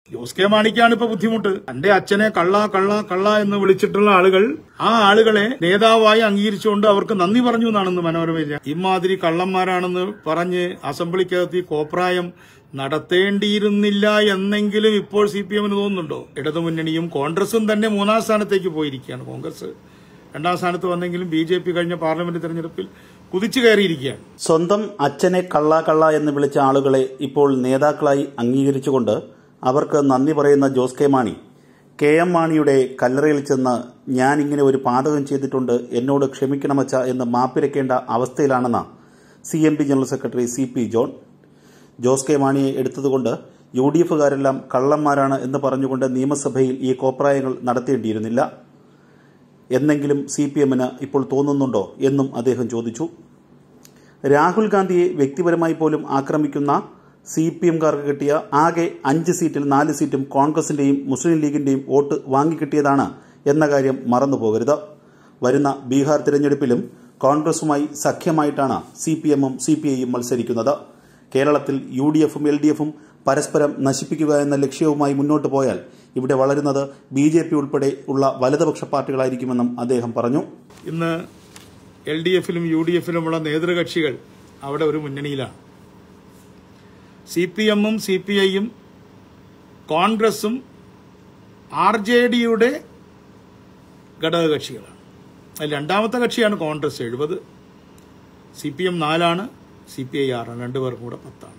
Jose K മാണിക്കാണ് ഇപ്പൊ ബുദ്ധിമുട്ട് തന്റെ അച്ഛനെ കള്ള കള്ള കള്ള എന്ന് വിളിച്ചിട്ടുള്ള ആളുകൾ ആ ആളുകളെ നേതാവായി അംഗീകരിച്ചുകൊണ്ട് അവർക്ക് നന്ദി പറഞ്ഞു എന്നാണെന്ന് മനോരമയില്ല ഇമാതിരി കള്ളന്മാരാണെന്ന് പറഞ്ഞ് അസംബ്ലിക്കകത്ത് ഈ കോപ്രായം നടത്തേണ്ടിയിരുന്നില്ല എന്നെങ്കിലും ഇപ്പോൾ സി പി എമ്മിന് തോന്നുന്നുണ്ടോ ഇടതുമുന്നണിയും കോൺഗ്രസും തന്നെ മൂന്നാം സ്ഥാനത്തേക്ക് പോയിരിക്കുകയാണ് കോൺഗ്രസ് രണ്ടാം സ്ഥാനത്ത് വന്നെങ്കിലും ബി ജെ പി കഴിഞ്ഞ പാർലമെന്റ് തെരഞ്ഞെടുപ്പിൽ കുതിച്ചു കയറിയിരിക്കുകയാണ് സ്വന്തം അച്ഛനെ കള്ള കള്ള എന്ന് വിളിച്ച ആളുകളെ ഇപ്പോൾ നേതാക്കളായി അംഗീകരിച്ചുകൊണ്ട് അവർക്ക് നന്ദി പറയുന്ന Jose K Mani K M മാണിയുടെ കല്ലറയിൽ ചെന്ന് ഞാൻ ഇങ്ങനെ ഒരു പാതകം ചെയ്തിട്ടുണ്ട് എന്നോട് ക്ഷമിക്കണമച്ച എന്ന് മാപ്പിരക്കേണ്ട അവസ്ഥയിലാണെന്ന് C M P general secretary C P John Jose K മാണിയെ എടുത്തതുകൊണ്ട് യു ഡി എഫുകാരെല്ലാം കള്ളന്മാരാണ് എന്ന് പറഞ്ഞുകൊണ്ട് നിയമസഭയിൽ ഈ കോപ്രായങ്ങൾ നടത്തേണ്ടിയിരുന്നില്ല എന്നെങ്കിലും സി പി എമ്മിന് ഇപ്പോൾ തോന്നുന്നുണ്ടോ എന്നും അദ്ദേഹം ചോദിച്ചു രാഹുൽ ഗാന്ധിയെ വ്യക്തിപരമായി പോലും ആക്രമിക്കുന്ന സി പി എംകാർക്ക് കിട്ടിയ ആകെ അഞ്ച് സീറ്റിൽ നാല് സീറ്റും കോൺഗ്രസിന്റെയും മുസ്ലിം ലീഗിന്റെയും വോട്ട് വാങ്ങിക്കിട്ടിയതാണ് എന്ന കാര്യം മറന്നുപോകരുത് വരുന്ന ബീഹാർ തിരഞ്ഞെടുപ്പിലും കോൺഗ്രസുമായി സഖ്യമായിട്ടാണ് സി പി എമ്മും സി പി ഐയും മത്സരിക്കുന്നത് കേരളത്തിൽ യു ഡി എഫും എൽ ഡി എഫും പരസ്പരം നശിപ്പിക്കുക എന്ന ലക്ഷ്യവുമായി മുന്നോട്ട് പോയാൽ ഇവിടെ വളരുന്നത് ബി ജെ പി ഉൾപ്പെടെ ഉള്ള വലതുപക്ഷ പാർട്ടികളായിരിക്കുമെന്നും അദ്ദേഹം പറഞ്ഞു ഇന്ന് എൽ ഡി എഫിലും യു ഡി എഫിലുമുള്ള നേതൃകക്ഷികൾ അവിടെ ഒരു മുന്നണിയിലാണ് സി പി എമ്മും സി പി ഐയും കോൺഗ്രസും ആർ ജെ ഡിയുടെ ഘടകകക്ഷികളാണ് അതിൽ രണ്ടാമത്തെ കക്ഷിയാണ് കോൺഗ്രസ് എഴുപത് സി പി എം നാലാണ് സി പി ഐ ആറാണ് രണ്ടുപേർക്കും കൂടെ പത്താണ്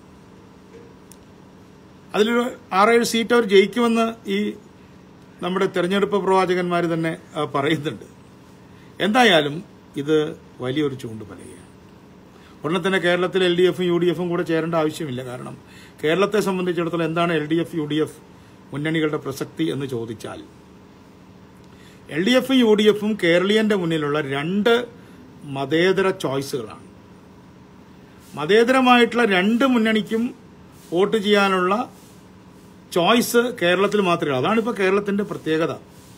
അതിലൊരു ആറേഴ് സീറ്റ് അവർ ജയിക്കുമെന്ന് ഈ നമ്മുടെ തെരഞ്ഞെടുപ്പ് പ്രവാചകന്മാർ തന്നെ ആ, പറയുന്നുണ്ട് എന്തായാലും ഇത് വലിയൊരു ചൂണ്ടുപലകയാണ് ഉടനെ തന്നെ കേരളത്തിൽ എൽ ഡി എഫും യു ഡി എഫും കൂടെ ചേരേണ്ട ആവശ്യമില്ല കാരണം കേരളത്തെ സംബന്ധിച്ചിടത്തോളം എന്താണ് L D F U D F മുന്നണികളുടെ പ്രസക്തി എന്ന് ചോദിച്ചാൽ എൽ ഡി എഫും യു ഡി എഫും കേരളീയന്റെ മുന്നിലുള്ള രണ്ട് മതേതര ചോയ്സുകളാണ് മതേതരമായിട്ടുള്ള രണ്ട് മുന്നണിക്കും വോട്ട് ചെയ്യാനുള്ള ചോയ്സ് കേരളത്തിൽ മാത്രമേ ഉള്ളൂ അതാണ് ഇപ്പോൾ കേരളത്തിന്റെ പ്രത്യേകത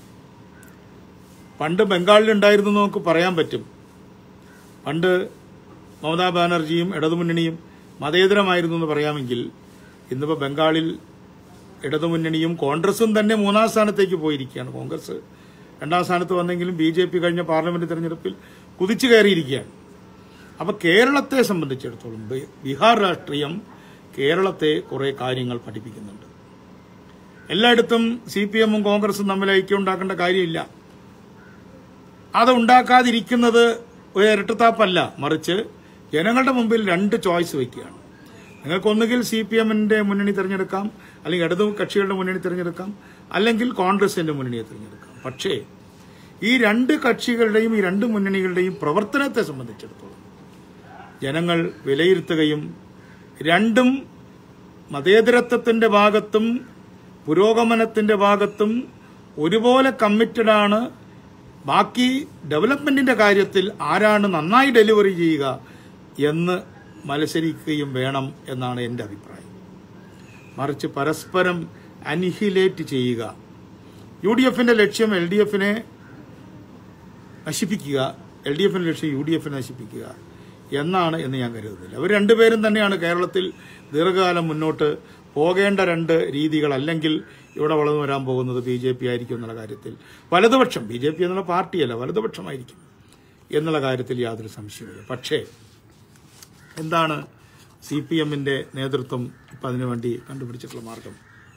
പണ്ട് ബംഗാളിൽ ഉണ്ടായിരുന്നു എന്ന് നമുക്ക് പറയാൻ പറ്റും പണ്ട് മമതാ ബാനർജിയും ഇടതുമുന്നണിയും മതേതരമായിരുന്നു എന്ന് പറയാമെങ്കിൽ ഇന്നിപ്പോൾ ബംഗാളിൽ ഇടതുമുന്നണിയും കോൺഗ്രസും തന്നെ മൂന്നാം സ്ഥാനത്തേക്ക് പോയിരിക്കുകയാണ് കോൺഗ്രസ് രണ്ടാം സ്ഥാനത്ത് വന്നെങ്കിലും ബി ജെ പി കഴിഞ്ഞ പാർലമെന്റ് തെരഞ്ഞെടുപ്പിൽ കുതിച്ചു കയറിയിരിക്കുകയാണ് അപ്പൊ കേരളത്തെ സംബന്ധിച്ചിടത്തോളം ബി- ബീഹാർ രാഷ്ട്രീയം കേരളത്തെ കുറെ കാര്യങ്ങൾ പഠിപ്പിക്കുന്നുണ്ട് എല്ലായിടത്തും സി പി എമ്മും കോൺഗ്രസും തമ്മിൽ ഐക്യം ഉണ്ടാക്കേണ്ട കാര്യമില്ല അത് ഉണ്ടാക്കാതിരിക്കുന്നത് ഒരു ഇരട്ടത്താപ്പല്ല മറിച്ച് ജനങ്ങളുടെ മുമ്പിൽ രണ്ട് ചോയ്സ് വയ്ക്കുകയാണ് നിങ്ങൾക്ക് ഒന്നുകിൽ സി പി എമ്മിന്റെ മുന്നണി തിരഞ്ഞെടുക്കാം അല്ലെങ്കിൽ ഇടതു കക്ഷികളുടെ മുന്നണി തിരഞ്ഞെടുക്കാം അല്ലെങ്കിൽ കോൺഗ്രസിന്റെ മുന്നണിയെ തിരഞ്ഞെടുക്കാം പക്ഷേ ഈ രണ്ട് കക്ഷികളുടെയും ഈ രണ്ട് മുന്നണികളുടെയും പ്രവർത്തനത്തെ സംബന്ധിച്ചിടത്തോളം ജനങ്ങൾ വിലയിരുത്തുകയും രണ്ടും മതേതരത്വത്തിന്റെ ഭാഗത്തും പുരോഗമനത്തിന്റെ ഭാഗത്തും ഒരുപോലെ കമ്മിറ്റഡാണ് ബാക്കി ഡെവലപ്മെന്റിന്റെ കാര്യത്തിൽ ആരാണ് നന്നായി ഡെലിവറി ചെയ്യുക എന്ന് മത്സരിക്കുകയും വേണം എന്നാണ് എൻ്റെ അഭിപ്രായം മറിച്ച് പരസ്പരം അനിഹിലേറ്റ് ചെയ്യുക യു ഡി എഫിന്റെ ലക്ഷ്യം എൽ ഡി എഫിനെ നശിപ്പിക്കുക എൽ ഡി എഫിന്റെ ലക്ഷ്യം യു ഡി എഫിനെ നശിപ്പിക്കുക എന്നാണ് എന്ന് ഞാൻ കരുതുന്നില്ല അവർ രണ്ടുപേരും തന്നെയാണ് കേരളത്തിൽ ദീർഘകാലം മുന്നോട്ട് പോകേണ്ട രണ്ട് രീതികൾ അല്ലെങ്കിൽ ഇവിടെ വളർന്നു വരാൻ പോകുന്നത് ബി ജെ പി ആയിരിക്കും എന്നുള്ള കാര്യത്തിൽ വലതുപക്ഷം ബി ജെ പി എന്നുള്ള പാർട്ടിയല്ല വലതുപക്ഷമായിരിക്കും എന്നുള്ള കാര്യത്തിൽ യാതൊരു സംശയമില്ല പക്ഷേ എന്താണ് സി പി എമ്മിന്റെ നേതൃത്വം ഇപ്പം അതിനുവേണ്ടി കണ്ടുപിടിച്ചിട്ടുള്ള മാർഗം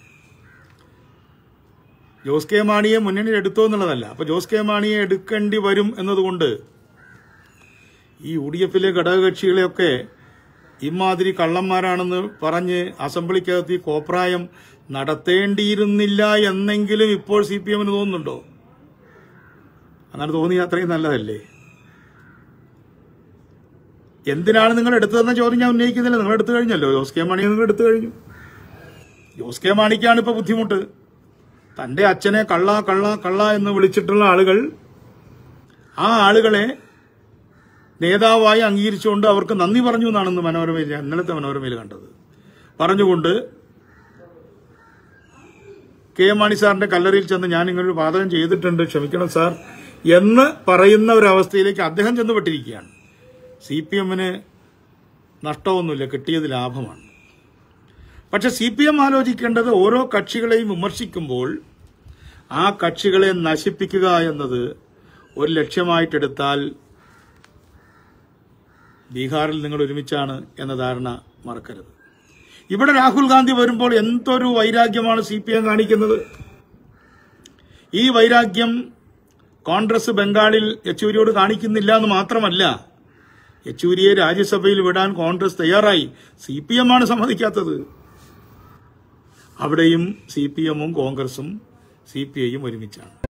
ജോസ് കെ മാണിയെ മുന്നണിയിൽ എടുത്തോ എന്നുള്ളതല്ല അപ്പൊ ജോസ് കെ മാണിയെ എടുക്കേണ്ടി വരും എന്നതുകൊണ്ട് ഈ യു ഡി എഫിലെ ഘടകകക്ഷികളെയൊക്കെ ഇമാതിരി കള്ളന്മാരാണെന്ന് പറഞ്ഞ് അസംബ്ലിക്കകത്ത് ഈ കോപ്രായം നടത്തേണ്ടിയിരുന്നില്ല എന്നെങ്കിലും ഇപ്പോൾ സി പി എമ്മിന് തോന്നുന്നുണ്ടോ അങ്ങനെ തോന്നിയ അത്രയും നല്ലതല്ലേ എന്തിനാണ് നിങ്ങൾ എടുത്തതെന്ന ചോദ്യം ഞാൻ ഉന്നയിക്കുന്നില്ല നിങ്ങൾ എടുത്തു കഴിഞ്ഞല്ലോ ജോസ് കെ മാണിയെ നിങ്ങൾ എടുത്തു കഴിഞ്ഞു ജോസ് കെ മാണിക്കാണ് ഇപ്പൊ ബുദ്ധിമുട്ട് തന്റെ അച്ഛനെ കള്ള കള്ള കള്ള എന്ന് വിളിച്ചിട്ടുള്ള ആളുകൾ ആ ആളുകളെ നേതാവായി അംഗീകരിച്ചുകൊണ്ട് അവർക്ക് നന്ദി പറഞ്ഞു എന്നാണ് ഇന്ന് മനോരമയിൽ ഞാൻ ഇന്നലത്തെ മനോരമയിൽ കണ്ടത് പറഞ്ഞുകൊണ്ട് കെ എം മാണി സാറിന്റെ കല്ലറിയിൽ ചെന്ന് ഞാൻ ഇങ്ങനൊരു പാതകം ചെയ്തിട്ടുണ്ട് ക്ഷമിക്കണം സാർ എന്ന് പറയുന്ന ഒരു അവസ്ഥയിലേക്ക് അദ്ദേഹം ചെന്നുപെട്ടിരിക്കുകയാണ് സി പി എമ്മിന് നഷ്ടമൊന്നുമില്ല കിട്ടിയത് ലാഭമാണ് പക്ഷെ സി പി എം ആലോചിക്കേണ്ടത് ഓരോ കക്ഷികളെയും വിമർശിക്കുമ്പോൾ ആ കക്ഷികളെ നശിപ്പിക്കുക എന്നത് ഒരു ലക്ഷ്യമായിട്ടെടുത്താൽ ബീഹാറിൽ നിങ്ങൾ ഒരുമിച്ചാണ് എന്ന ധാരണ മറക്കരുത് ഇവിടെ രാഹുൽ ഗാന്ധി വരുമ്പോൾ എന്തൊരു വൈരാഗ്യമാണ് സി പി എം കാണിക്കുന്നത് ഈ വൈരാഗ്യം കോൺഗ്രസ് ബംഗാളിൽ യെച്ചൂരിയോട് കാണിക്കുന്നില്ല എന്ന് മാത്രമല്ല യെച്ചൂരിയെ രാജ്യസഭയിൽ വിടാൻ കോൺഗ്രസ് തയ്യാറായി സി പി എം ആണ് സമ്മതിക്കാത്തത് അവിടെയും സി പി എമ്മും കോൺഗ്രസും സി പി ഐയും ഒരുമിച്ചാണ്